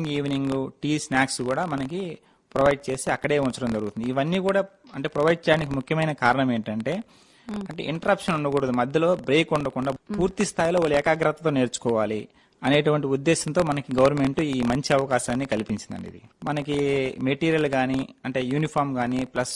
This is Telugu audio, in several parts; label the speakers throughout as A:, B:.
A: మార్నింగ్ ఈవినింగ్ టీ స్నాక్స్ కూడా మనకి ప్రొవైడ్ చేసి అక్కడే ఉంచడం జరుగుతుంది ఇవన్నీ కూడా అంటే ప్రొవైడ్ చేయడానికి ముఖ్యమైన కారణం ఏంటంటే అంటే ఇంటరప్షన్ ఉండకూడదు మధ్యలో బ్రేక్ ఉండకుండా పూర్తి స్థాయిలో వాళ్ళు ఏకాగ్రతతో నేర్చుకోవాలి అనేటువంటి ఉద్దేశంతో మనకి గవర్నమెంట్ ఈ మంచి అవకాశాన్ని కల్పించిందండి ఇది మనకి మెటీరియల్ గానీ అంటే యూనిఫామ్ గానీ ప్లస్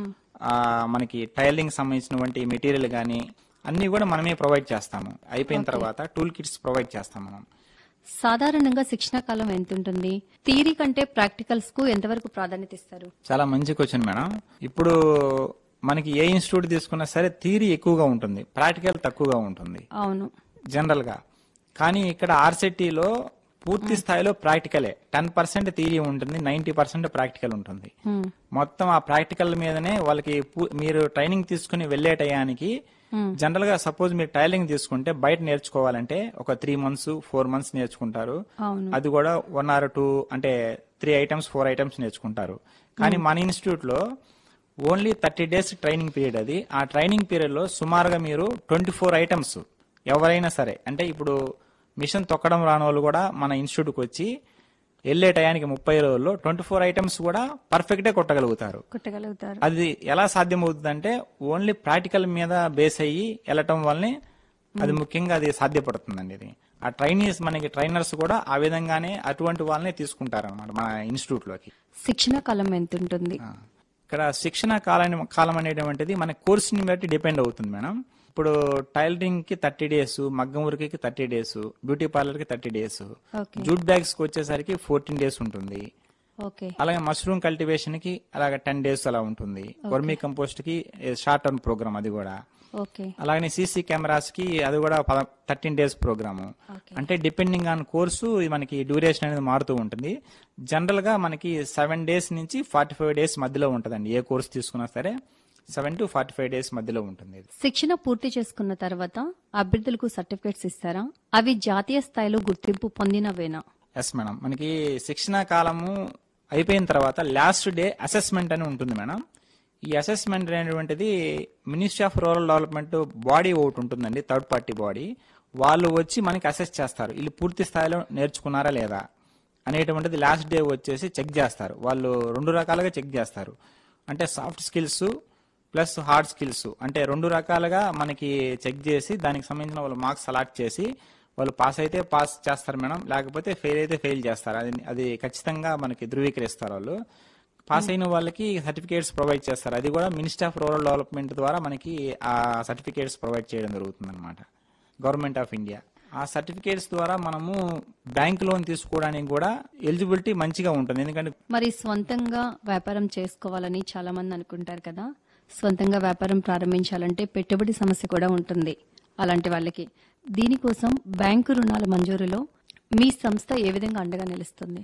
A: ఆ, మనకి టైలింగ్ సంబంధించినటువంటి మెటీరియల్ గానీ అన్ని కూడా మనమే ప్రొవైడ్ చేస్తాము అయిపోయిన తర్వాత టూల్ కిట్స్ ప్రొవైడ్ చేస్తాం మనం
B: సాధారణంగా శిక్షణ కాలం ఎంత ఉంటుంది థియరీ కంటే ప్రాక్టికల్స్ కు ఎంతవరకు ప్రాధాన్యత ఇస్తారు
A: చాలా మంచి క్వశ్చన్ మేడం ఇప్పుడు మనకి ఏ ఇన్స్టిట్యూట్ తీసుకున్నా సరే థియరీ ఎక్కువగా ఉంటుంది ప్రాక్టికల్ తక్కువగా ఉంటుంది
B: అవును
A: జనరల్ గా కానీ ఇక్కడ ఆర్సిటీలో పూర్తి స్థాయిలో ప్రాక్టికలే టెన్ పర్సెంట్ థియరీ ఉంటుంది నైన్టీ పర్సెంట్ ప్రాక్టికల్ ఉంటుంది
B: మ్మ్.
A: మొత్తం ఆ ప్రాక్టికల్ మీదనే వాళ్ళకి పూ- మీరు ట్రైనింగ్ తీసుకుని వెళ్లే టయానికి జనరల్ గా సపోజ్ మీరు టైలింగ్ తీసుకుంటే బయట నేర్చుకోవాలంటే ఒక త్రీ మంత్స్ ఫోర్ మంత్స్ నేర్చుకుంటారు
B: అవును
A: అది కూడా వన్ ఆర్ టూ అంటే త్రీ ఐటమ్స్ ఫోర్ ఐటమ్స్ నేర్చుకుంటారు కానీ మన ఇన్స్టిట్యూట్ లో only thirty days training period అది ఆ ట్రైనింగ్ పీరియడ్ లో సుమారుగా మీరు ట్వంటీ ఫోర్ ఐటమ్స్ ఎవరైనా సరే అంటే ఇప్పుడు మిషన్ తొక్కడం రాని వాళ్ళు కూడా మన ఇన్స్టిట్యూట్కి వచ్చి వెళ్ళే టయానికి ముప్పై రోజుల్లో ట్వంటీ ఫోర్ ఐటమ్స్ కూడా పర్ఫెక్టే కొట్టగలుగుతారు
B: కొట్టగలుగుతారు
A: అది ఎలా సాధ్యమవుతుందంటే ఓన్లీ ప్రాక్టికల్ మీద బేస్ అయ్యి వెళ్ళటం వల్లనే అది ముఖ్యంగా అది సాధ్యపడుతుందండి ఇది ఆ ట్రైనీస్ మనకి ట్రైనర్స్ కూడా ఆ విధంగానే అటువంటి వాళ్ళనే తీసుకుంటారు అనమాట మన ఇన్స్టిట్యూట్ లోకి
B: శిక్షణ కాలం ఎంత ఉంటుంది
A: ఆ. ఇక్కడ శిక్షణ కాలం కాలం అనేటువంటిది మన కోర్సుని బట్టి డిపెండ్ అవుతుంది మేడం ఇప్పుడు టైలరింగ్ కి థర్టీ డేస్ మగ్గం వర్క్ కి థర్టీ డేస్ బ్యూటీ పార్లర్ కి thirty days
B: okay
A: jute bags కి వచ్చేసరికి ఫోర్టీన్ డేస్ ఉంటుంది
B: ఓకే
A: అలాగే మష్రూమ్ కల్టివేషన్ కి అలాగే టెన్ డేస్ అలా ఉంటుంది వర్మీ కంపోస్ట్ కి షార్ట్ టర్మ్ ప్రోగ్రామ్ అది కూడా
B: ఓకే
A: అలాగే సీసీ కెమెరాస్ కి అది కూడా థర్టీన్ డేస్ ప్రోగ్రామ్
B: ఓకే
A: అంటే డిపెండింగ్ ఆన్ కోర్సు ఇది మనకి డ్యూరేషన్ అనేది మారుతూ ఉంటుంది జనరల్ గా మనకి సెవెన్ డేస్ నుంచి ఫార్టీ ఫైవ్ డేస్ మధ్యలో ఉంటుందండి ఏ కోర్స్ తీసుకున్నా సరే seven to forty five days మధ్యలో ఉంటుంది ఇది
B: శిక్షణ పూర్తి చేసుకున్న తర్వాత అభ్యర్థులకు సర్టిఫికేట్స్ ఇస్తారా అవి జాతీయ స్థాయిలో గుర్తింపు పొందినవేనా
A: ఎస్ మేడం మనకి శిక్షణ కాలము అయిపోయిన తర్వాత లాస్ట్ డే అసెస్మెంట్ అని ఉంటుంది మేడం ఈ అసెస్మెంట్ అనేటువంటిది ministry of rural development body ఒకటి ఉంటుందండి థర్డ్ పార్టీ బాడీ వాళ్ళు వచ్చి మనకి అసెస్ చేస్తారు వీళ్ళు పూర్తి స్థాయిలో నేర్చుకున్నారా లేదా అనేటువంటిది లాస్ట్ డే వచ్చేసి చెక్ చేస్తారు వాళ్ళు రెండు రకాలుగా చెక్ చేస్తారు అంటే soft skills plus hard skills అంటే రెండు రకాలుగా మనకి చెక్ చేసి దానికి సంబంధించిన వాళ్ళు మార్క్స్ అలాట్ చేసి వాళ్ళు పాస్ అయితే పాస్ చేస్తారు మేడం లేకపోతే ఫెయిల్ అయితే ఫెయిల్ చేస్తారు అది అది ఖచ్చితంగా మనకి ధృవీకరిస్తారు వాళ్ళు పాస్ అయిన వాళ్ళకి సర్టిఫికేట్స్ ప్రొవైడ్ చేస్తారు అది కూడా మినిస్టర్ ఆఫ్ రూరల్ డెవలప్మెంట్ ద్వారా మనకి ఆ సర్టిఫికేట్స్ ప్రొవైడ్ చేయడం జరుగుతుంది అనమాట గవర్నమెంట్ ఆఫ్ ఇండియా ఆ సర్టిఫికేట్స్ ద్వారా మనము బ్యాంక్ లోన్ తీసుకోవడానికి కూడా ఎలిజిబిలిటీ మంచిగా ఉంటుంది ఎందుకంటే
B: మరి స్వంతంగా వ్యాపారం చేసుకోవాలని చాలా మంది అనుకుంటారు కదా స్వంతంగా వ్యాపారం ప్రారంభించాలంటే పెట్టుబడి సమస్య కూడా ఉంటుంది అలాంటి వాళ్ళకి దీనికోసం బ్యాంకు రుణాల మంజూరులో మీ సంస్థ ఏ విధంగా అండగా నిలుస్తుంది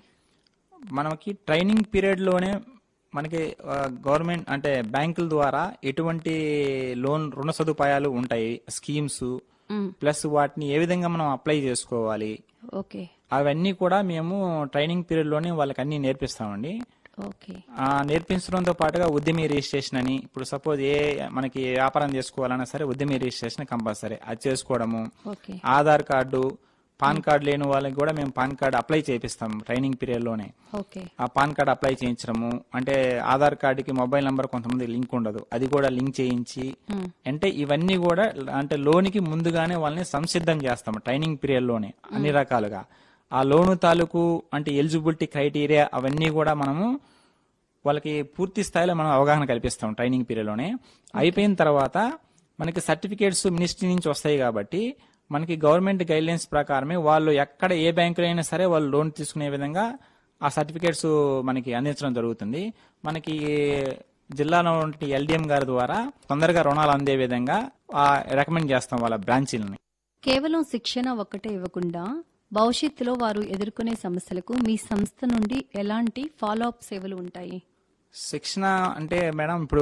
A: మనకి ట్రైనింగ్ పీరియడ్ లోనే మనకి ఆ, గవర్నమెంట్ అంటే బ్యాంకుల ద్వారా ఎటువంటి లోన్ రుణ సదుపాయాలు ఉంటాయి స్కీమ్స్
B: మ్,
A: ప్లస్ వాటిని ఏ విధంగా మనం అప్లై చేసుకోవాలి
B: ఓకే
A: అవన్నీ కూడా మేము ట్రైనింగ్ పీరియడ్ లోనే వాళ్ళకి అన్ని నేర్పిస్తామండి
B: ఓకే
A: ఆ నేర్పించడంతో పాటుగా ఉద్యమి రిజిస్ట్రేషన్ అని ఇప్పుడు సపోజ్ ఏ మనకి వ్యాపారం చేసుకోవాలన్నా సరే ఉద్యమి రిజిస్ట్రేషన్ కంపల్సరీ అది చేసుకోవడము
B: okay
A: Aadhaar card PAN card లేని వాళ్ళకి కూడా మేము పాన్ కార్డు అప్లై చేపిస్తాం ట్రైనింగ్ పీరియడ్ లోనే
B: ఓకే
A: ఆ పాన్ కార్డ్ అప్లై చేయించడము అంటే ఆధార్ కార్డుకి మొబైల్ నంబర్ కొంతమంది లింక్ ఉండదు అది కూడా లింక్ చేయించి
B: మ్,
A: అంటే ఇవన్నీ కూడా అంటే లోనికి ముందుగానే వాళ్ళని సంసిద్ధం చేస్తాము ట్రైనింగ్ పీరియడ్ లోనే అన్ని రకాలుగా ఆ లోను తాలూకు అంటే ఎలిజిబిలిటీ క్రైటీరియా అవన్నీ కూడా మనము వాళ్ళకి పూర్తి స్థాయిలో మనం అవగాహన కల్పిస్తాం ట్రైనింగ్ పీరియడ్ లోనే అయిపోయిన తర్వాత మనకి సర్టిఫికేట్స్ మినిస్ట్రీ నుంచి వస్తాయి కాబట్టి మనకి గవర్నమెంట్ గైడ్లైన్స్ ప్రకారమే వాళ్ళు ఎక్కడ ఏ బ్యాంకులో అయినా సరే వాళ్ళు లోన్ తీసుకునే విధంగా ఆ సర్టిఫికేట్స్ మనకి అందించడం జరుగుతుంది మనకి జిల్లాలో ఉన్న ఎల్డిఎం గారి ద్వారా తొందరగా రుణాలు అందే విధంగా రికమెండ్ చేస్తాం వాళ్ళ బ్రాంచీలని
B: కేవలం శిక్షణ ఒక్కటే ఇవ్వకుండా భవిష్యత్తులో వారు ఎదుర్కొనే సమస్యలకు మీ సంస్థ నుండి ఎలాంటి ఫాలో అప్ సేవలు ఉంటాయి
A: శిక్షణ అంటే మేడం ఇప్పుడు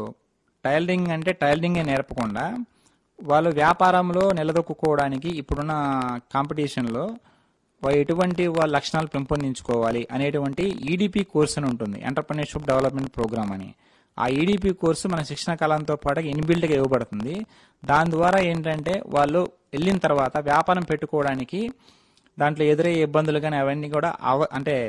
A: టైలరింగ్ అంటే టైలరింగే నేర్పకుండా వాళ్ళు వ్యాపారంలో నిలదొక్కుకోవడానికి ఇప్పుడున్న కాంపిటీషన్లో వా- ఎటువంటి వాళ్ళ లక్షణాలు పెంపొందించుకోవాలి అనేటువంటి ఈడిపి కోర్స్ అని ఉంటుంది ఎంటర్ప్రినర్షిప్ డెవలప్మెంట్ ప్రోగ్రామ్ అని ఆ ఈడిపి కోర్సు మన శిక్షణ కాలంతో పాటు ఇన్బిల్ట్గా ఇవ్వబడుతుంది దాని ద్వారా ఏంటంటే వాళ్ళు వెళ్ళిన తర్వాత వ్యాపారం పెట్టుకోవడానికి దాంట్లో ఎదురయ్యే ఇబ్బందులు కానీ అవన్నీ కూడా అవ అంటే